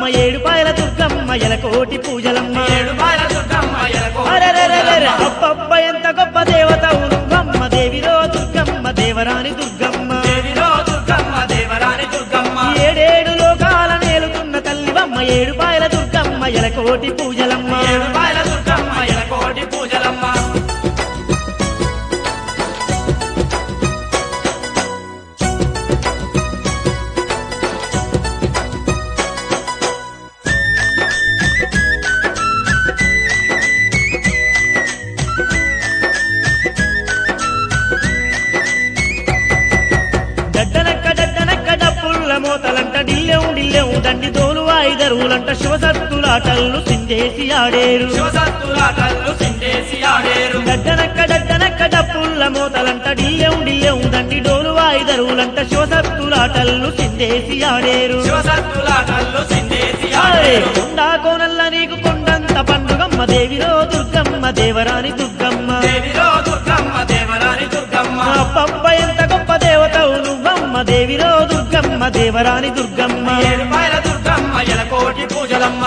దుర్గమ్మ ఏడుపాయల దుర్గమ్మ ఎలకోటి పూజలమ్మ ఏడుపాయల దుర్గమ్మ ఎలకోటి అరెరెరెరెరె, అబ్బబ్బ ఎంత గొప్ప దేవతవు నువ్వమ్మ దేవిరో దుర్గమ్మ దేవరాని దుర్గమ్మ దేవిరో దుర్గమ్మ దేవరాని దుర్గమ్మ ఏడేడు లోకాల నేలుతున్న తల్లివమ్మ ఏడుపాయల దుర్గమ్మ ఎలకోటి పూజలమ్మ ఏడుపాయల దుర్గమ్మ ఎలకోటి పూజలమ్మ డడ్డనక్క డడ్డనక్క డప్పుల్ల మోతలంట డిల్లెం డిల్లెం దండి తోలు వాయిదరువులంట శివసత్తులాటల్లు సిందేసి ఆడేరు శివసత్తులాటల్లు సిండేసి ఆడేరు డడ్డనక్క డడ్డనక్క డప్పుల్ల మోతలంట డిల్లెం డిల్లెం దండి డోలు వాయిదరువులంట శివసత్తులాటల్లు సిందేసి ఆడేరు శివసత్తులాటల్లు సిండేసి ఆయ్! ఆడేరు కొండా కోనల్ల నీకు కొండంత పండుగమ్మ దేవిరో దుర్గమ్మ దేవరాని దుర్గమ్మ దేవిరో దుర్గమ్మ దేవరాని దుర్గమ్మ అబ్బబ్బ ఎంత గొప్ప దేవతవు నువ్వమ్మ దేవిరో దుర్గమ్మ దేవరాని దుర్గమ్మ ఏడుపాయల దుర్గమ్మ ఎలకోటి పూజలమ్మ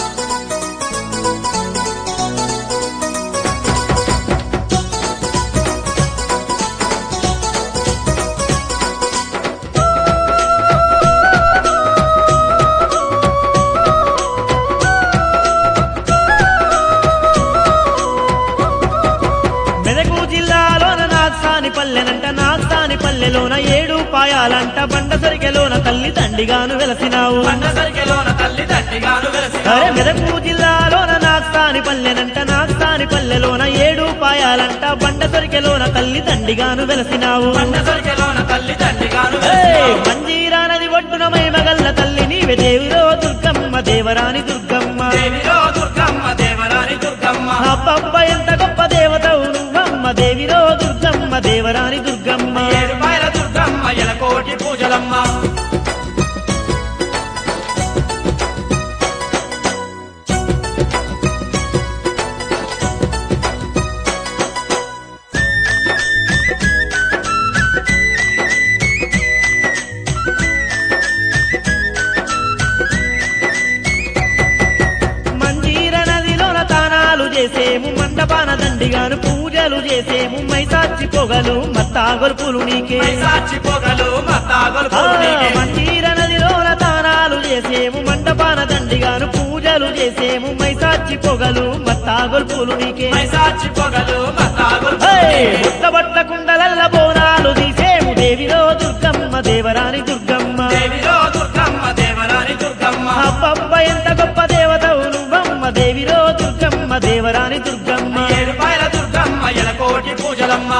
మెదకు జిల్లాలోన నాగ్సాని పల్లెనంట నాగ్సాని పల్లెలోన ఏడు పాయాలంట బండ సరికెలోన తల్లి తండిగాను వెలసినావు అన్న సరికెలోన తల్లి తండ్రిగాను వెలసిన అరే మెదకు జిల్లాలోన నాగ్సాని పల్లెనంట నాగ్సాని పల్లెలోన ఏడు పాయాలంట బండ సరికెలోన తల్లి తండిగాను వెలసినావు అన్న సరికెలోన తల్లి తండ్రిగాను ఏయ్! వెలసిన మంజీరా నది ఒడ్డున మైమగల్ల తల్లి నీవే దేవిరో దుర్గమ్మ దేవరాని దుర్గమ్మ దేవిరో దుర్గమ్మ దేవరాని దుర్గమ్మ అబ్బబ్బ ఎంత గొప్ప దేవతవు నువ్వమ్మ దేవిరో దుర్గమ్మ దేవరాని దుర్గమ్మ ఏడుపాయల దుర్గమ్మ ఎలకోటి పూజలమ్మ మంజీర నదిలోన తానాలు చేసేము మండపాన దండిగాను పూజలు చేసేము మైసాచి పొగలు మత్తాగొల్పులు నీకే సాక్షి పొగలు మత్తాగొలు ఆ, పూర్ణికే. మంజీర నదిలోన తానాలు చేసేము మండపాన దండిగాను పూజలు చేసేము మైసాచి పొగలు మత్తాగొల్పులు నీకే మైసాచి పొగలు మత్తాగొలు ఏయ్! పూర్ణికే. పుట్టబట్ట కుండలల్ల బోనాలు తీసేము దేవిరో దుర్గమ్మ దేవరాని దుర్గమ్మ దేవిరో దుర్గమ్మ దేవరాని దుర్గమ్మ అబ్బబ్బ ఎంత గొప్ప దేవతవు నువ్వమ్మ దేవిరో దుర్గమ్మ దేవరాని దుర్గమ్మ ఏడుపాయల దుర్గమ్మ ఎలకోటి పూజలమ్మ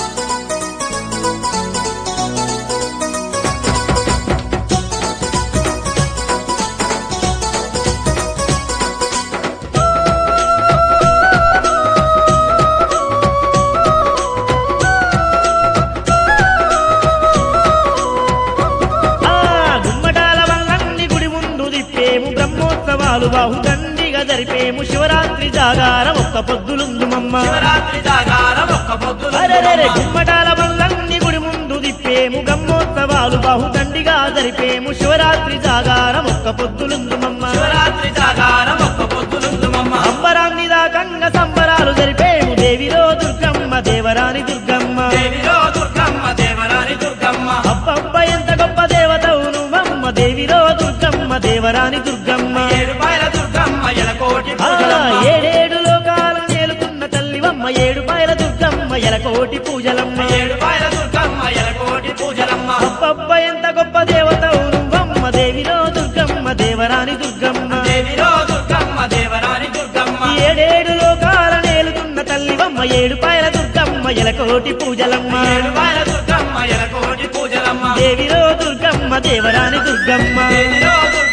ఆ గుమ్మటాల వల్లంని గుడి ముందు దిప్పేము బ్రహ్మోత్సవాలు బాహుదండిగా జరిపేము శివరాత్రి జాగారం ఒక్క పొద్దులుందు మమ్మ శివరాత్రి జాగారం ఒక్క పొద్దులు అరెరెరె గుమ్మటాల వల్లంని గుడి ముందు దిప్పేము బ్రహ్మోత్సవాలు బాహుదండిగా జరిపేము శివరాత్రి జాగారం ఒక్క పొద్దులుందు మమ్మ శివరాత్రి జాగారం ఒక్క పొద్దులు మమ్మ అంబరాన్ని దాకంగా సంబరాలు జరిపేము దేవిరో దుర్గమ్మ దేవరాని దుర్గమ్మ దేవిరో దుర్గమ్మ దేవరాని దుర్గమ్మ అబ్బబ్బ ఎంత గొప్ప దేవతవు నువ్వమ్మ దేవిరో దుర్గమ్మ దేవరాని దుర్గమ్మ ఏడుపాయల దుర్గమ్మ ఎలకోటి ఆ, పూజలమ్మ ఏడేడు లోకాలు నేలుతున్న తల్లివమ్మ ఏడు పాయల దుర్గమ్మ ఎలకోటి పూజలమ్మ ఏడుపాయల దుర్గమ్మ ఎలకోటి పూజలమ్మ అబ్బబ్బ ఎంత గొప్ప దేవతవు నువ్వమ్మ దేవిరో దుర్గమ్మ దేవరాని దుర్గమ్మ దేవిరో దుర్గమ్మ దేవరాని దుర్గమ్మ ఏడేడు లోకాల నేలుతున్న తల్లివమ్మ ఏడు పాయల దుర్గమ్మ ఎలకోటి పూజలమ్మ ఏడుపాయల దుర్గమ్మ ఎలకోటి పూజలమ్మ దేవిరో దుర్గమ్మ దేవరాని దుర్గమ్మ దేవిరో దుర్గమ్మ